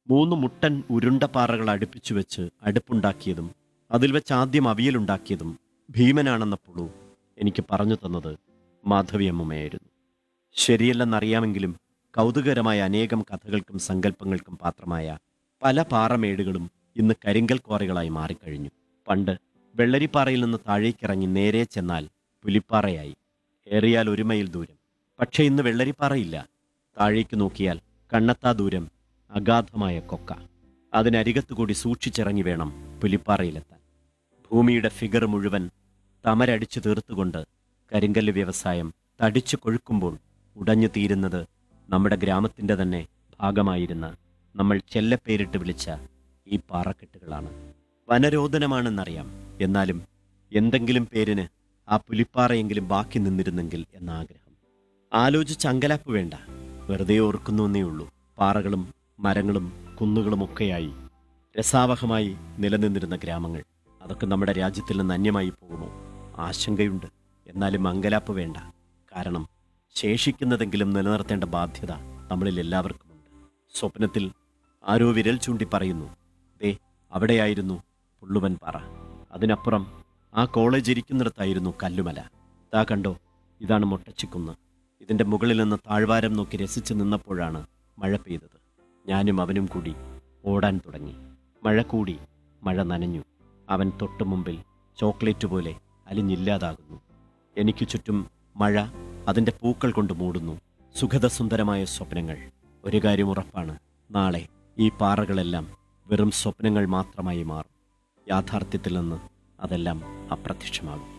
മൂന്ന് മുട്ടൻ ഉരുണ്ട പാറകൾ അടുപ്പിച്ചു വെച്ച് അടുപ്പുണ്ടാക്കിയതും അതിൽ വെച്ച് ആദ്യം അവിയലുണ്ടാക്കിയതും ഭീമനാണെന്ന പുളു എനിക്ക് പറഞ്ഞു തന്നത് മാധവിയമ്മയായിരുന്നു ശരിയല്ലെന്നറിയാമെങ്കിലും കൗതുകരമായ അനേകം കഥകൾക്കും സങ്കല്പങ്ങൾക്കും പാത്രമായ പല പാറമേടുകളും ഇന്ന് കരിങ്കൽ ക്വാറികളായി മാറിക്കഴിഞ്ഞു പണ്ട് വെള്ളരിപ്പാറയിൽ നിന്ന് താഴേക്കിറങ്ങി നേരെ ചെന്നാൽ പുലിപ്പാറയായി ഏറിയാൽ ഒരു മൈൽ ദൂരം പക്ഷേ ഇന്ന് വെള്ളരിപ്പാറയില്ല താഴേക്ക് നോക്കിയാൽ കണ്ണെത്താ ദൂരം അഗാധമായ കൊക്ക അതിനരികത്തുകൂടി സൂക്ഷിച്ചിറങ്ങി വേണം പുലിപ്പാറയിലെത്താൻ ഭൂമിയുടെ ഫിഗർ മുഴുവൻ തമരടിച്ചു തീർത്തുകൊണ്ട് കരിങ്കല്ല് വ്യവസായം തടിച്ചു കൊഴുക്കുമ്പോൾ ഉടഞ്ഞു തീരുന്നത് നമ്മുടെ ഗ്രാമത്തിൻ്റെ തന്നെ ഭാഗമായിരുന്ന നമ്മൾ ചെല്ലപ്പേരിട്ട് വിളിച്ച ഈ പാറക്കെട്ടുകളാണ് വനരോധനമാണെന്നറിയാം എന്നാലും എന്തെങ്കിലും പേരിന് ആ പുലിപ്പാറയെങ്കിലും ബാക്കി നിന്നിരുന്നെങ്കിൽ എന്ന ആഗ്രഹം ആലോചിച്ച് അങ്കലാപ്പ് വേണ്ട വെറുതെ ഓർക്കുന്നുവെന്നേ ഉള്ളൂ പാറകളും മരങ്ങളും കുന്നുകളുമൊക്കെയായി രസാവഹമായി നിലനിന്നിരുന്ന ഗ്രാമങ്ങൾ അതൊക്കെ നമ്മുടെ രാജ്യത്തിൽ നിന്ന് അന്യമായി പോകുമോ ആശങ്കയുണ്ട് എന്നാലും അങ്കലാപ്പ് വേണ്ട കാരണം ശേഷിക്കുന്നതെങ്കിലും നിലനിർത്തേണ്ട ബാധ്യത നമ്മളിൽ എല്ലാവർക്കുമുണ്ട് സ്വപ്നത്തിൽ ആരോ വിരൽ ചൂണ്ടി പറയുന്നു ദേ അവിടെയായിരുന്നു പുള്ളുവൻ പാറ അതിനപ്പുറം ആ കോളേജ് ഇരിക്കുന്നിടത്തായിരുന്നു കല്ലുമല ഇതാ കണ്ടോ ഇതാണ് മൊട്ടച്ചിക്കുന്ന് ഇതിൻ്റെ മുകളിൽ നിന്ന് താഴ്വാരം നോക്കി രസിച്ചു നിന്നപ്പോഴാണ് മഴ പെയ്തത് ഞാനും അവനും കൂടി ഓടാൻ തുടങ്ങി മഴ കൂടി മഴ നനഞ്ഞു അവൻ തൊട്ടു മുമ്പിൽ ചോക്ലേറ്റ് പോലെ അലിഞ്ഞില്ലാതാകുന്നു എനിക്ക് ചുറ്റും മഴ അതിൻ്റെ പൂക്കൾ കൊണ്ട് മൂടുന്നു സുഖദസുന്ദരമായ സ്വപ്നങ്ങൾ ഒരു കാര്യം ഉറപ്പാണ് നാളെ ഈ പാറകളെല്ലാം വെറും സ്വപ്നങ്ങൾ മാത്രമായി മാറും യാഥാർത്ഥ്യത്തിൽ നിന്ന് അതെല്ലാം അപ്രത്യക്ഷമാകും